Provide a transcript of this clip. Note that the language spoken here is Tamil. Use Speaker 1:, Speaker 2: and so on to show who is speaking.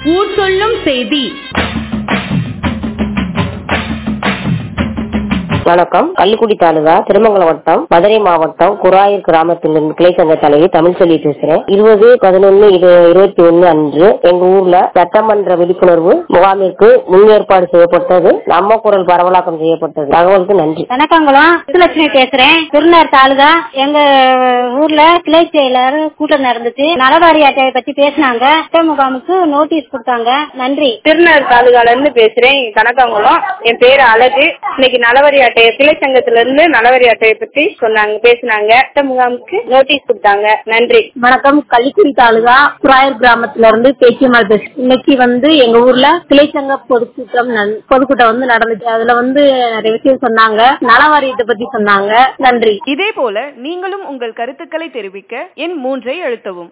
Speaker 1: ஊர் சொல்லும் செய்தி
Speaker 2: வணக்கம் கள்ளிக்குடி தாலுகா திருமங்கலம் வட்டம் மதுரை மாவட்டம் குராயூர் கிராமத்திலிருந்து கிளை சங்க தலைவி தமிழ்செல்வி பேசுறேன் இருபது பதினொன்னு இருபத்தி ஒன்னு அன்று எங்க ஊர்ல சட்டமன்ற விழிப்புணர்வு முகாமிற்கு முன்னேற்பாடு செய்யப்பட்டது நம்ம குரல் பரவலாக்கம் செய்யப்பட்டது தகவலுக்கு நன்றி
Speaker 3: வணக்கங்குளம் சுலட்சுமி பேசுறேன் திருநர் தாலுகா எங்க ஊர்ல கிளை செயலர் கூட்டம் நடந்துச்சு நலவாரி அட்டையை பத்தி பேசினாங்க அட்டை முகாமுக்கு நோட்டீஸ் கொடுத்தாங்க நன்றி
Speaker 4: திருநர் தாலுகால இருந்து பேசுறேன் கனகாங்குளம் என் பேரு அழகு இன்னைக்கு நலவரி அட்டையை கிளை சங்கத்துல இருந்து நலவரி அட்டையை பத்தி சொன்னாங்க பேசினாங்க அட்டை முகாமுக்கு நோட்டீஸ் கொடுத்தாங்க நன்றி
Speaker 3: வணக்கம் கள்ளிக்குடி தாலுகா குராயூர் கிராமத்துல இருந்து பேச்சியம்மாள் பேசு இன்னைக்கு வந்து எங்க ஊர்ல கிளை சங்க பொதுக்கூட்டம் நன்- பொதுக்கூட்டம் வந்து நடந்துச்சு அதுல வந்து நிறைய விஷயம் சொன்னாங்க நலவாரியத்தை பத்தி சொன்னாங்க நன்றி
Speaker 1: இதே போல நீங்களும் உங்கள் கருத்துக்களை தெரிவிக்க எண் மூன்றை அழுத்தவும்